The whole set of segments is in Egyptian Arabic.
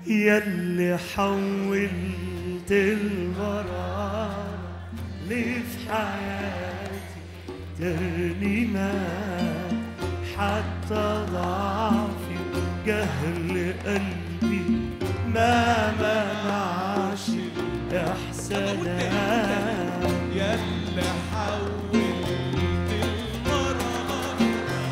يلي حولت المرارة ليه في حياتي ترنيمات حتى ضعفي جهل قلبي ما منعش احسانات يلي حولت المرارة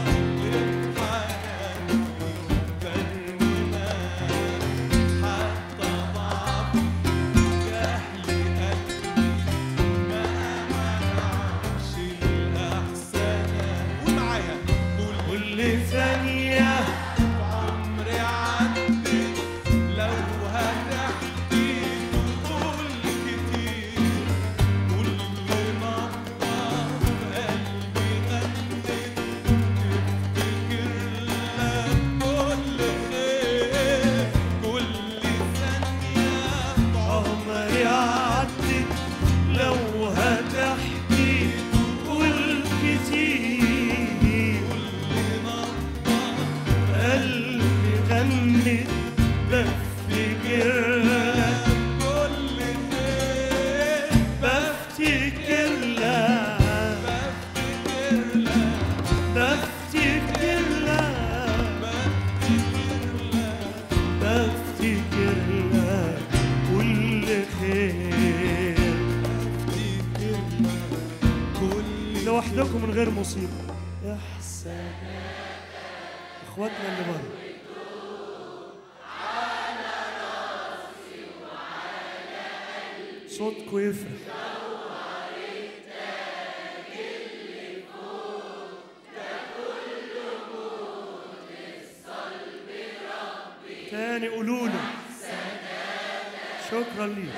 للحياة ترنيمات حتى ضعف جهل قلبي ما منعش الإحسانات ومعايا كل كل ثانية عمري عدت لو هتحكي تقول كتير كل نبضة قلبي غنت تفتكر لك كل خير كل ثانية عمري عدت لو هتحكي قول كتير قلبي غنت بفتكر لك كل خير بفتكر لك بفتكر لك بفتكر لك بفتكر لك كل خير كل لوحدكم من غير مصيبة احسن اخواتنا اللي بره صوتكم يفرح تاني قولوا له شكرا ليك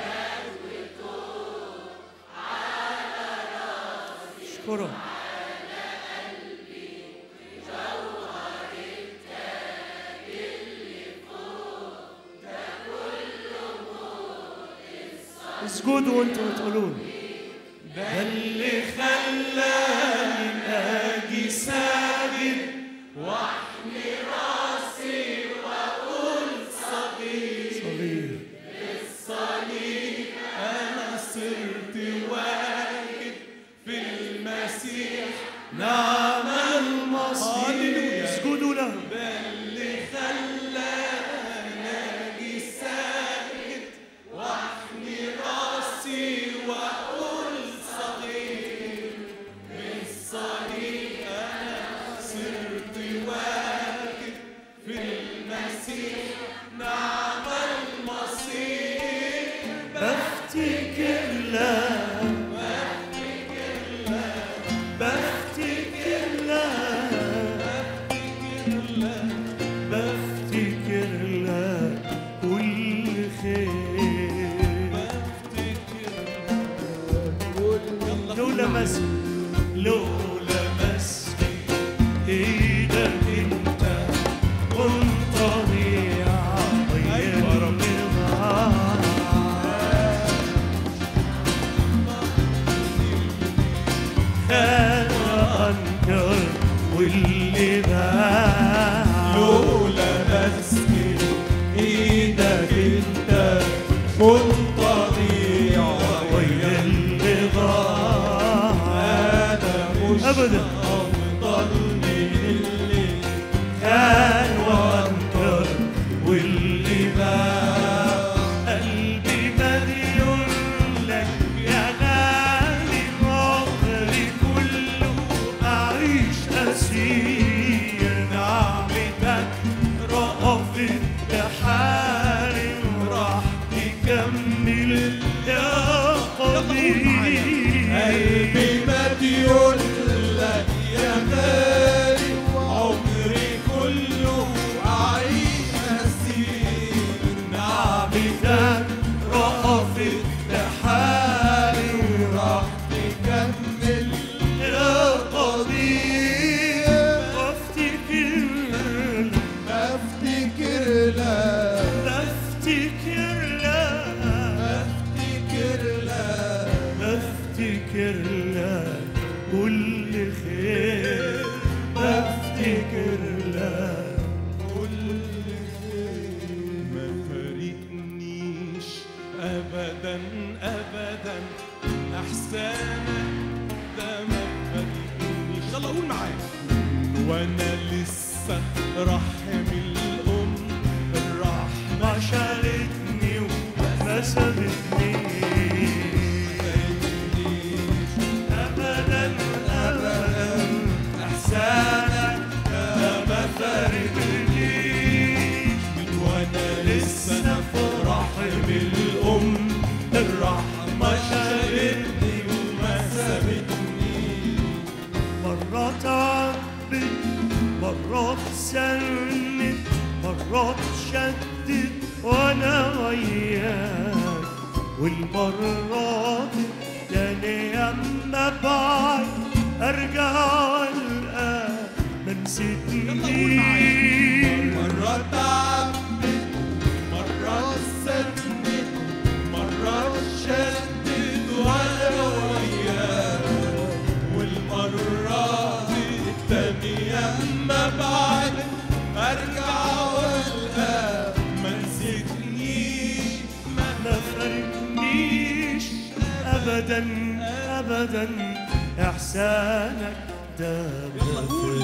اشكرك اسجدوا وانتوا بتقولون ده اللي خلاني اجي ساجد واحمي راسي واقول صغير صغير أنا صرت واجد في المسيح نعم المصير هللويا. اسجدوا له ده اللي خلاني أجي ساكت وأحمي راسي وأقول صغير بالصليب أنا صرت واجد في المسيح نعم المصير بفتكر لك بفتكر لك بفتكر لك كل خير لولا مسك لولا مسك ايدك انت كنت ضيع أيوة يا رب. انا انكر واللي باع لولا مسكن ايدك انت كنت ضيع ويا اللي ضاع انا ابدا ابدا احسانك ده ما فاتنيش يلا قول معايا وانا لسه رحم الام الرحمه ما شالتني وما سابتني ابدا ابدا احسانك ده ما فارقنيش من وانا لسه في رحم الام الرحمه شالتني وما سابتني مرات عبد مرات سند مرات شدد وانا وياك والمرات تاني اما بعد ارجع القاك ما نسيتنيش مرات عبد مرات سند مرات شدد وانا وياك والمرة دي التانية اما بعد ارجع والقى ما نسيتنيش ما ما فارقنيش ابدا ابدا احسانك ده ما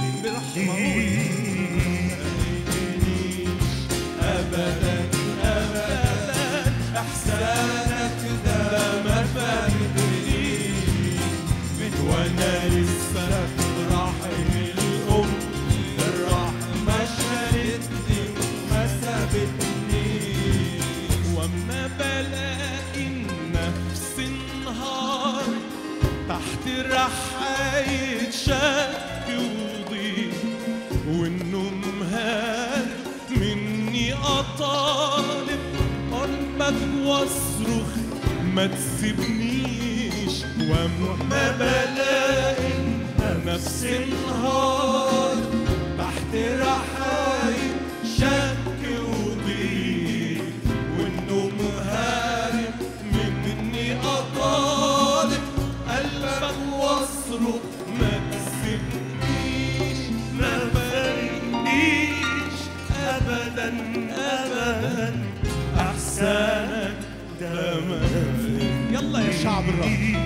فارقنيش ابدا ابدا احسانك ده ما فارقنيش من وانا لسه في رحم الام الرحمه شالتني وما سابتني واما بلاقي النفس انهار تحت رحاية شك وضيق والنوم هارب مني أطالب قلبك واصرخ ما تسيبنيش واما بلاقي نفس انهار تحت رحاية شك وضيق والنوم هارب مني أطالب قلبك واصرخ ما تسيبنيش ما فارقنيش ابدا ابدا احسانك ده ما يلا يا شعب الرب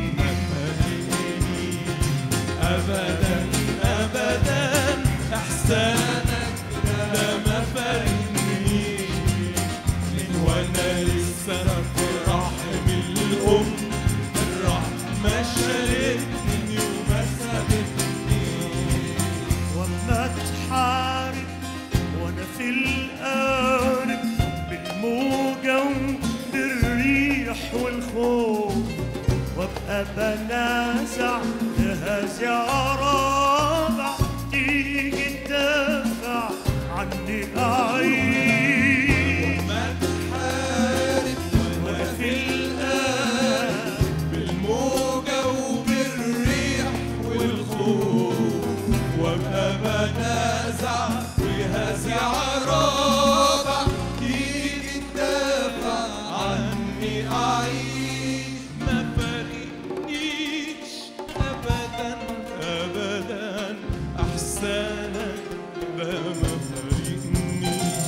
ابدا ابدا احسانك ده ما فارقنيش من وانا لسه في رحم الام الرحمه شالتني وما سابتنيش وما تحارب وانا في القارب بالموجة وبالريح والخوف وابقى بنازع هزع رابع تيجي تدافع عني اعيش ما تحارب وانا في القارب بالموجة وبالريح والخوف وابقى بنازع وهزع رابع تيجي تدافع عني أعيش ما فارقنيش أبدا أبدا أحسانك ده ما فارقنيش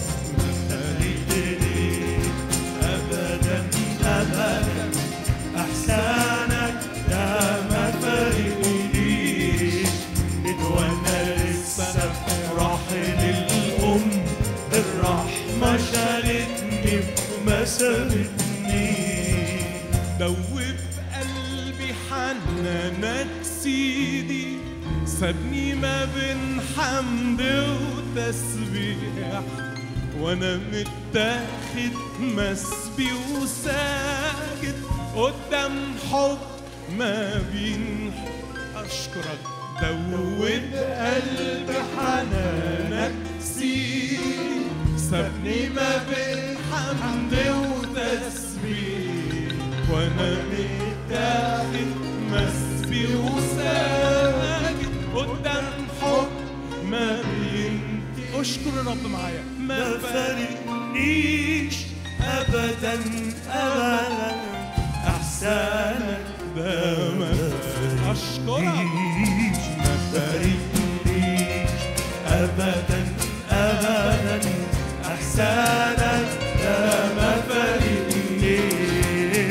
ابدا ابدا احسانك ده ما فارقنيش من وانا لسه في رحم الام الرحمه شالتني وما سابتني دوب قلبي حنانك سيدي سابني ما بين حمد وتسبيح وانا متاخد مسبي وساجد قدام حب ما بين اشكرك دوب قلبي حنانك سيدي سابني ما بين حمد وتسبيح وانا متاخد مسبي وساجد قدام حب ما بينتهي اشكر الرب معايا ما فارقنيش ابدا ابدا احسانك ده ما اشكرك فارقنيش ما فارقنيش ابدا ابدا احسانك ده ما فارقنيش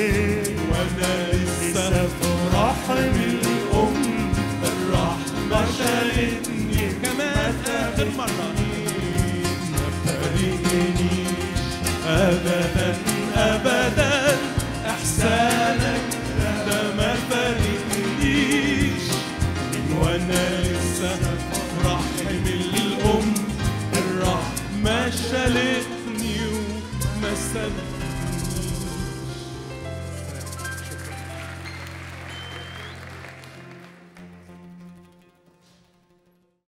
السماء